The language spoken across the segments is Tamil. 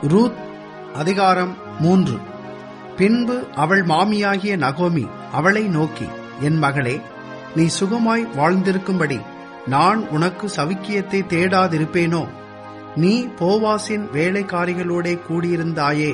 ரூத் அதிகாரம் மூன்று பின்பு அவள் மாமியாகிய நகோமி அவளை நோக்கி என் மகளே நீ சுகமாய் வாழ்ந்திருக்கும்படி நான் உனக்கு சவிக்கியத்தை தேடாதிருப்பேனோ நீ போவாசின் வேலைக்காரிகளோடே கூடியிருந்தாயே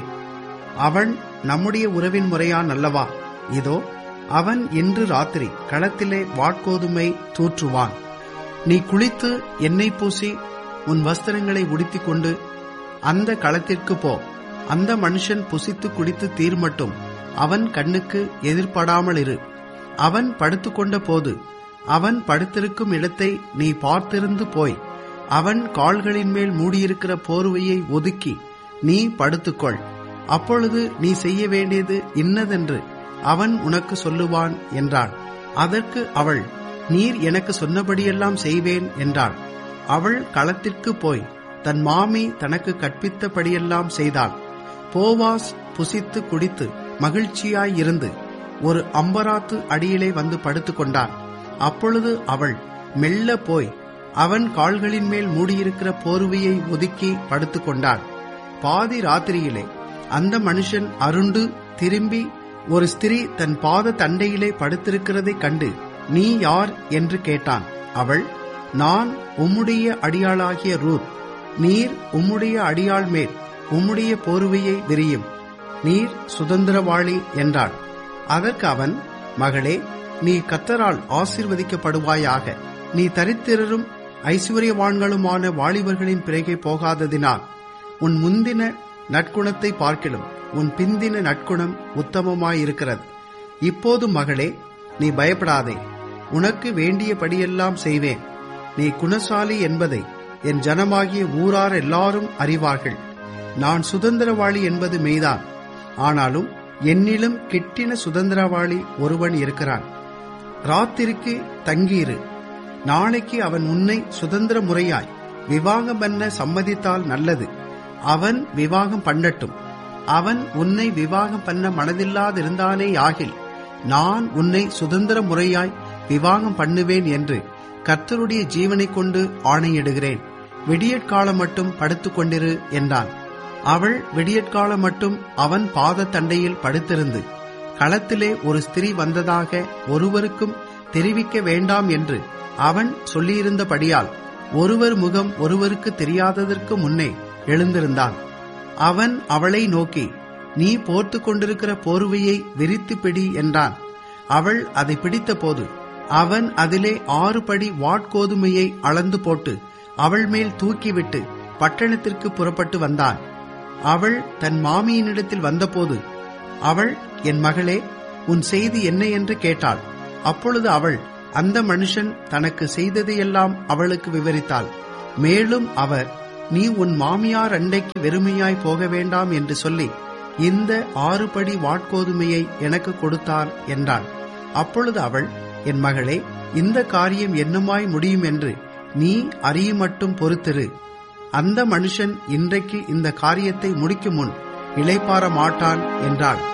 அவன் நம்முடைய உறவின் முறையான் அல்லவா இதோ அவன் இன்று ராத்திரி களத்திலே வாட்கோதுமை தூற்றுவான் நீ குளித்து எண்ணெய் பூசி உன் வஸ்திரங்களை உடுத்திக் கொண்டு அந்த களத்திற்கு போ அந்த மனுஷன் புசித்து குடித்து தீர்மட்டும் அவன் கண்ணுக்கு எதிர்படாமல் இரு அவன் படுத்துக்கொண்ட போது அவன் படுத்திருக்கும் இடத்தை நீ பார்த்திருந்து போய் அவன் கால்களின் மேல் மூடியிருக்கிற போர்வையை ஒதுக்கி நீ படுத்துக்கொள் அப்பொழுது நீ செய்ய வேண்டியது இன்னதென்று அவன் உனக்கு சொல்லுவான் என்றாள் அதற்கு அவள் நீர் எனக்கு சொன்னபடியெல்லாம் செய்வேன் என்றாள் அவள் களத்திற்கு போய் தன் மாமி தனக்கு கற்பித்தபடியெல்லாம் செய்தாள் போவாஸ் புசித்து குடித்து மகிழ்ச்சியாய் இருந்து ஒரு அம்பராத்து அடியிலே வந்து படுத்துக் கொண்டான் அப்பொழுது அவள் மெல்ல போய் அவன் கால்களின் மேல் மூடியிருக்கிற போர்வையை ஒதுக்கி படுத்துக் கொண்டாள் பாதி ராத்திரியிலே அந்த மனுஷன் அருண்டு திரும்பி ஒரு ஸ்திரீ தன் பாத தண்டையிலே படுத்திருக்கிறதைக் கண்டு நீ யார் என்று கேட்டான் அவள் நான் உம்முடைய அடியாளாகிய ரூத் நீர் உம்முடைய அடியாள் மேல் உம்முடைய போர்வையை விரியும் நீர் சுதந்திரவாளி என்றாள் அதற்கு அவன் மகளே நீ கத்தரால் ஆசிர்வதிக்கப்படுவாயாக நீ தரித்திரரும் ஐஸ்வர்யவான்களுமான வாலிபர்களின் பிறகே போகாததினால் உன் முந்தின நற்குணத்தை பார்க்கிலும் உன் பிந்தின நற்குணம் உத்தமமாயிருக்கிறது இப்போது மகளே நீ பயப்படாதே உனக்கு வேண்டியபடியெல்லாம் செய்வேன் நீ குணசாலி என்பதை என் ஜனமாகிய ஊரார் எல்லாரும் அறிவார்கள் நான் சுதந்திரவாளி என்பது மெய்தான் ஆனாலும் என்னிலும் கிட்டின சுதந்திரவாளி ஒருவன் இருக்கிறான் ராத்திரிக்கு தங்கியிரு நாளைக்கு அவன் உன்னை சுதந்திர முறையாய் விவாகம் பண்ண சம்மதித்தால் நல்லது அவன் விவாகம் பண்ணட்டும் அவன் உன்னை விவாகம் பண்ண மனதில்லாதிருந்தானே ஆகில் நான் உன்னை சுதந்திர முறையாய் விவாகம் பண்ணுவேன் என்று கர்த்தருடைய ஜீவனை கொண்டு ஆணையிடுகிறேன் விடியற்காலம் மட்டும் படுத்துக் கொண்டிரு என்றான் அவள் விடியற்காலம் மட்டும் அவன் பாத தண்டையில் படுத்திருந்து களத்திலே ஒரு ஸ்திரீ வந்ததாக ஒருவருக்கும் தெரிவிக்க வேண்டாம் என்று அவன் சொல்லியிருந்தபடியால் ஒருவர் முகம் ஒருவருக்கு தெரியாததற்கு முன்னே எழுந்திருந்தான் அவன் அவளை நோக்கி நீ போர்த்து கொண்டிருக்கிற போர்வையை விரித்து பிடி என்றான் அவள் அதை பிடித்தபோது அவன் அதிலே ஆறு படி வாட்கோதுமையை அளந்து போட்டு அவள் மேல் தூக்கிவிட்டு பட்டணத்திற்கு புறப்பட்டு வந்தான் அவள் தன் மாமியினிடத்தில் வந்தபோது அவள் என் மகளே உன் செய்தி என்ன என்று கேட்டாள் அப்பொழுது அவள் அந்த மனுஷன் தனக்கு செய்ததையெல்லாம் அவளுக்கு விவரித்தாள் மேலும் அவர் நீ உன் மாமியார் அண்டைக்கு வெறுமையாய் போக வேண்டாம் என்று சொல்லி இந்த ஆறு படி வாட்கோதுமையை எனக்கு கொடுத்தார் என்றாள் அப்பொழுது அவள் என் மகளே இந்த காரியம் என்னமாய் முடியும் என்று நீ அறியுமட்டும் பொறுத்திரு அந்த மனுஷன் இன்றைக்கு இந்த காரியத்தை முடிக்கும் முன் இளைப்பாற மாட்டான் என்றாள்